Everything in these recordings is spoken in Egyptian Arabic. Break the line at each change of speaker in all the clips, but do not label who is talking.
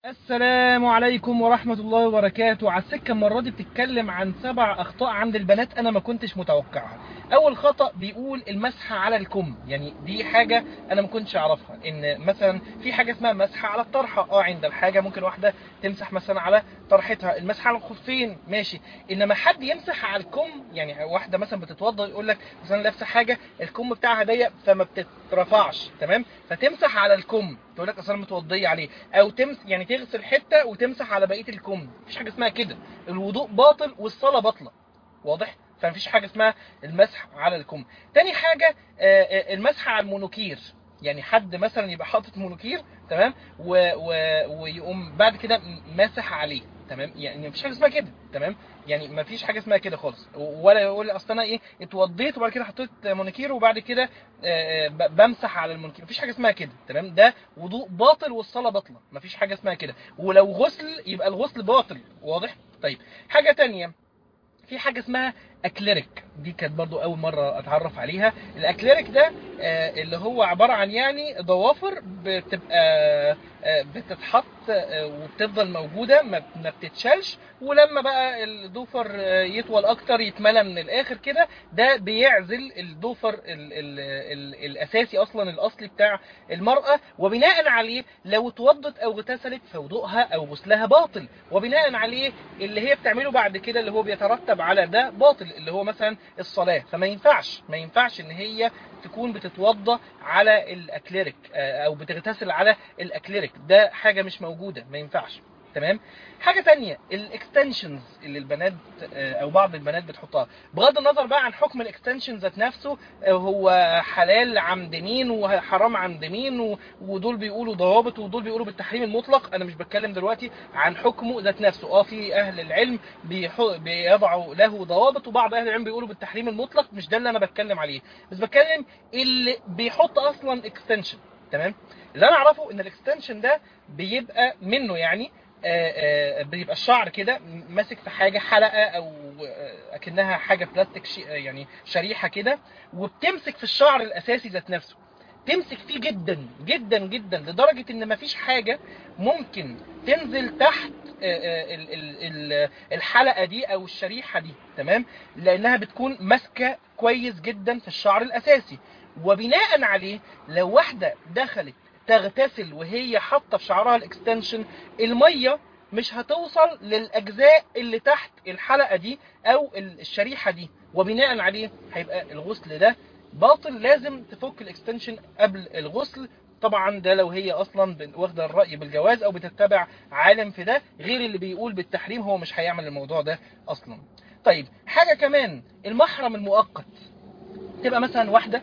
السلام عليكم ورحمة الله وبركاته على السكة المرة دي بتتكلم عن سبع أخطاء عند البنات أنا ما كنتش متوقعها أول خطأ بيقول المسح على الكم يعني دي حاجة أنا ما كنتش أعرفها إن مثلا في حاجة اسمها مسح على الطرحة أه عند الحاجة ممكن واحدة تمسح مثلا على طرحتها المسح على الخفين ماشي إنما حد يمسح على الكم يعني واحدة مثلا بتتوضى يقول لك مثلا لابسة حاجة الكم بتاعها ضيق فما بتترفعش تمام فتمسح على الكم تقول لك اصل متوضيه عليه او تمس يعني تغسل حته وتمسح على بقيه الكم مفيش حاجه اسمها كده الوضوء باطل والصلاه باطله واضح فمفيش حاجه اسمها المسح على الكم تاني حاجه آه، آه، المسح على المونوكير يعني حد مثلا يبقى حاطط مونوكير تمام و... و... ويقوم بعد كده ماسح عليه تمام يعني مفيش حاجه اسمها كده تمام يعني مفيش حاجه اسمها كده خالص ولا يقول اصل انا ايه اتوضيت وبعد كده حطيت مونوكير وبعد كده آه، آه، ب- بمسح على المونوكير مفيش حاجه اسمها كده تمام ده وضوء باطل والصلاه باطله مفيش حاجه اسمها كده ولو غسل يبقى الغسل باطل واضح طيب حاجه تانية في حاجه اسمها اكليريك دي كانت برضو اول مره اتعرف عليها الاكليريك ده آه، اللي هو عباره عن يعني ضوافر بتبقى آه، بتتحط آه، وبتفضل موجوده ما ما بتتشالش ولما بقى الضوفر آه، يطول اكتر يتملى من الاخر كده ده بيعزل الضوفر ال ال ال الاساسي اصلا الاصلي بتاع المراه وبناء عليه لو اتوضت او اغتسلت فوضوءها او غسلها باطل وبناء عليه اللي هي بتعمله بعد كده اللي هو بيترتب على ده باطل اللي هو مثلا الصلاه فما ينفعش ما ينفعش ان هي تكون بتتوضى على الاكليريك آه، او بتغتسل على الاكليريك ده حاجه مش موجوده ما ينفعش تمام حاجه تانية الاكستنشنز اللي البنات آه، او بعض البنات بتحطها بغض النظر بقى عن حكم الاكستنشن ذات نفسه آه، هو حلال عند مين وحرام عند مين و- ودول بيقولوا ضوابط ودول بيقولوا بالتحريم المطلق انا مش بتكلم دلوقتي عن حكمه ذات نفسه اه في اهل العلم بيحو- بيضعوا له ضوابط وبعض اهل العلم بيقولوا بالتحريم المطلق مش ده اللي انا بتكلم عليه بس بتكلم اللي بيحط اصلا اكستنشن تمام اللي انا اعرفه ان الاكستنشن ده بيبقى منه يعني آه، آه، بيبقى الشعر كده ماسك في حاجه حلقه او آه، اكنها حاجه بلاستيك شي يعني شريحه كده وبتمسك في الشعر الاساسي ذات نفسه تمسك فيه جدا جدا جدا لدرجه ان مفيش حاجه ممكن تنزل تحت آه، آه، ال- ال- ال- الحلقه دي او الشريحه دي تمام لانها بتكون ماسكه كويس جدا في الشعر الاساسي وبناء عليه لو واحده دخلت تغتسل وهي حاطه في شعرها الاكستنشن الميه مش هتوصل للاجزاء اللي تحت الحلقه دي او الشريحه دي وبناء عليه هيبقى الغسل ده باطل لازم تفك الاكستنشن قبل الغسل طبعا ده لو هي اصلا ب- واخده الراي بالجواز او بتتبع عالم في ده غير اللي بيقول بالتحريم هو مش هيعمل الموضوع ده اصلا طيب حاجه كمان المحرم المؤقت تبقى مثلا واحده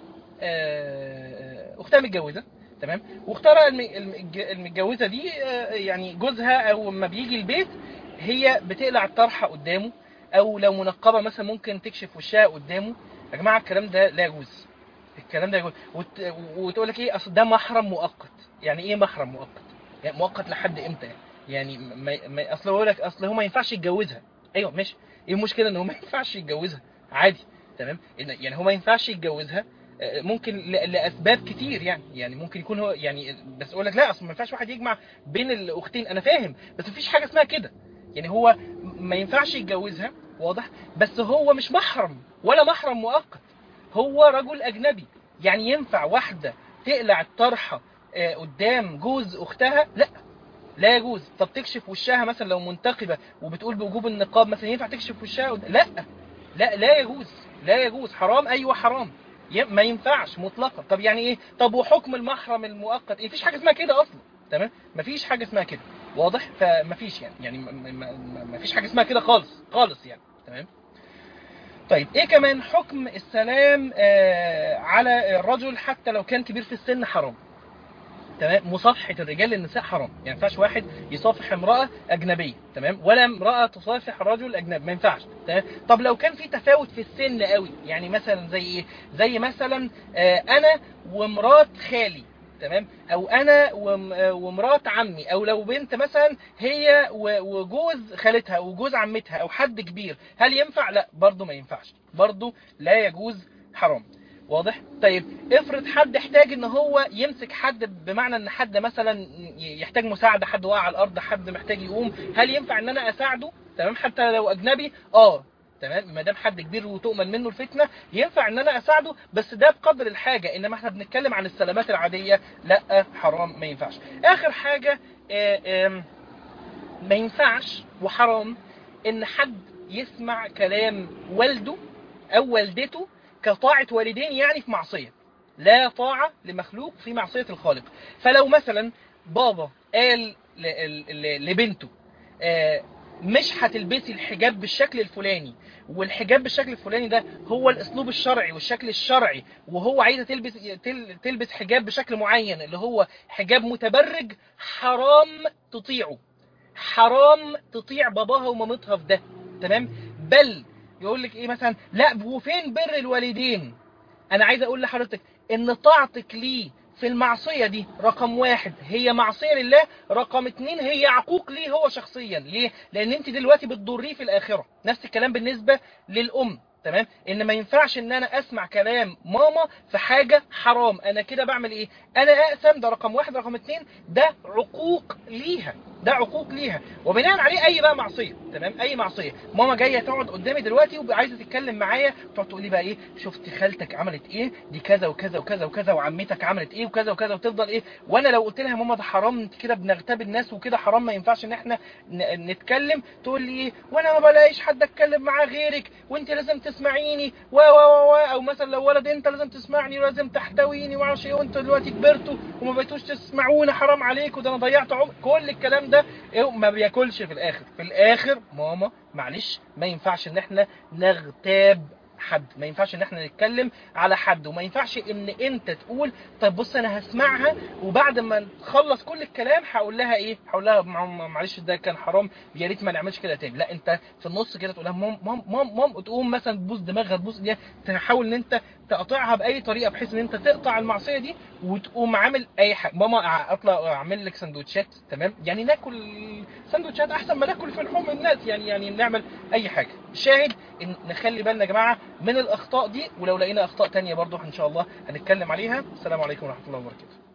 آه، اختها متجوزه تمام واختارها الم- الم- المتجوزه دي آه، يعني جوزها او لما بيجي البيت هي بتقلع الطرحه قدامه او لو منقبه مثلا ممكن تكشف وشها قدامه يا جماعه الكلام ده لا يجوز الكلام ده يجوز وت... وتقول لك ايه اصل ده محرم مؤقت يعني ايه محرم مؤقت يعني مؤقت لحد امتى يعني ما... ما... اصل هو لك اصل هو ما ينفعش يتجوزها ايوه ماشي ايه المشكله ان هو ما ينفعش يتجوزها عادي تمام إن- يعني هو ما ينفعش يتجوزها آه، ممكن ل... لاسباب كتير يعني يعني ممكن يكون هو يعني بس اقول لك لا اصل ما ينفعش واحد يجمع بين الاختين انا فاهم بس مفيش حاجه اسمها كده يعني هو ما ينفعش يتجوزها واضح بس هو مش محرم ولا محرم مؤقت هو رجل اجنبي يعني ينفع واحده تقلع الطرحه آه، قدام جوز اختها لا لا يجوز طب تكشف وشها مثلا لو منتقبه وبتقول بوجوب النقاب مثلا ينفع تكشف وشها قد- لا لا لا يجوز لا يجوز حرام ايوه حرام ي- ما ينفعش مطلقا طب يعني ايه طب وحكم المحرم المؤقت ايه مفيش حاجه اسمها كده اصلا تمام مفيش حاجه اسمها كده واضح فمفيش يعني يعني م- م- م- مفيش حاجه اسمها كده خالص خالص يعني تمام طيب ايه كمان حكم السلام آه على الرجل حتى لو كان كبير في السن حرام تمام مصافحه الرجال للنساء حرام يعني ما ينفعش واحد يصافح امراه اجنبيه تمام ولا امراه تصافح رجل اجنبي ما ينفعش تمام طب لو كان في تفاوت في السن قوي يعني مثلا زي ايه زي مثلا آه انا ومرات خالي تمام او انا وم- آه، ومرات عمي او لو بنت مثلا هي و- وجوز خالتها وجوز عمتها او حد كبير هل ينفع لا برضه ما ينفعش برضه لا يجوز حرام واضح طيب افرض حد احتاج ان هو يمسك حد بمعنى ان حد مثلا يحتاج مساعده حد واقع على الارض حد محتاج يقوم هل ينفع ان انا اساعده تمام حتى لو اجنبي اه تمام ما دام حد كبير وتؤمن منه الفتنه ينفع ان انا اساعده بس ده بقدر الحاجه انما احنا بنتكلم عن السلامات العاديه لا حرام ما ينفعش اخر حاجه آه، آم، ما ينفعش وحرام ان حد يسمع كلام والده او والدته كطاعه والدين يعني في معصيه لا طاعه لمخلوق في معصيه الخالق فلو مثلا بابا قال ل- ل- لبنته آه، مش هتلبسي الحجاب بالشكل الفلاني والحجاب بالشكل الفلاني ده هو الاسلوب الشرعي والشكل الشرعي وهو عايزه تلبس تل- تلبس حجاب بشكل معين اللي هو حجاب متبرج حرام تطيعه حرام تطيع باباها ومامتها في ده تمام بل يقول لك ايه مثلا لا وفين بر الوالدين انا عايز اقول لحضرتك ان طاعتك ليه في المعصية دي رقم واحد هي معصية لله رقم اتنين هي عقوق ليه هو شخصيا ليه لان انت دلوقتي بتضريه في الاخرة نفس الكلام بالنسبة للام تمام ان ما ينفعش ان انا اسمع كلام ماما في حاجة حرام انا كده بعمل ايه انا اقسم ده رقم واحد رقم اتنين ده عقوق ليها ده عقوق ليها وبناء عليه اي بقى معصيه تمام اي معصيه ماما جايه تقعد قدامي دلوقتي وعايزه تتكلم معايا تقعد تقول لي بقى ايه شفت خالتك عملت ايه دي كذا وكذا وكذا وكذا وعمتك عملت ايه وكذا وكذا وتفضل ايه وانا لو قلت لها يا ماما ده حرام انت كده بنغتاب الناس وكده حرام ما ينفعش ان احنا ن- نتكلم تقول لي ايه وانا ما بلاقيش حد اتكلم معاه غيرك وانت لازم تسمعيني و و و و او مثلا لو ولد انت لازم تسمعني ولازم تحتويني وما اعرفش ايه وانتوا دلوقتي كبرتوا وما بقيتوش تسمعونا حرام عليكم ده انا ضيعت عمر كل الكلام ده إيه ما بياكلش في الاخر في الاخر ماما معلش ما ينفعش ان احنا نغتاب حد ما ينفعش ان احنا نتكلم على حد وما ينفعش ان انت تقول طيب بص انا هسمعها وبعد ما تخلص كل الكلام هقول لها ايه هقول لها مع- معلش ده كان حرام يا ريت ما نعملش كده تاني لا انت في النص كده تقول لها مام مام مام مام وتقوم مثلا تبوس دماغها تبوس ايديها تحاول ان انت تقطعها باي طريقه بحيث ان انت تقطع المعصيه دي وتقوم عامل اي حاجه ماما أع- اطلع اعمل لك سندوتشات تمام يعني ناكل سندوتشات احسن ما ناكل في لحوم الناس يعني يعني نعمل اي حاجه الشاهد ان نخلي بالنا يا جماعه من الاخطاء دي ولو لقينا اخطاء تانية برضو ان شاء الله هنتكلم عليها السلام عليكم ورحمه الله وبركاته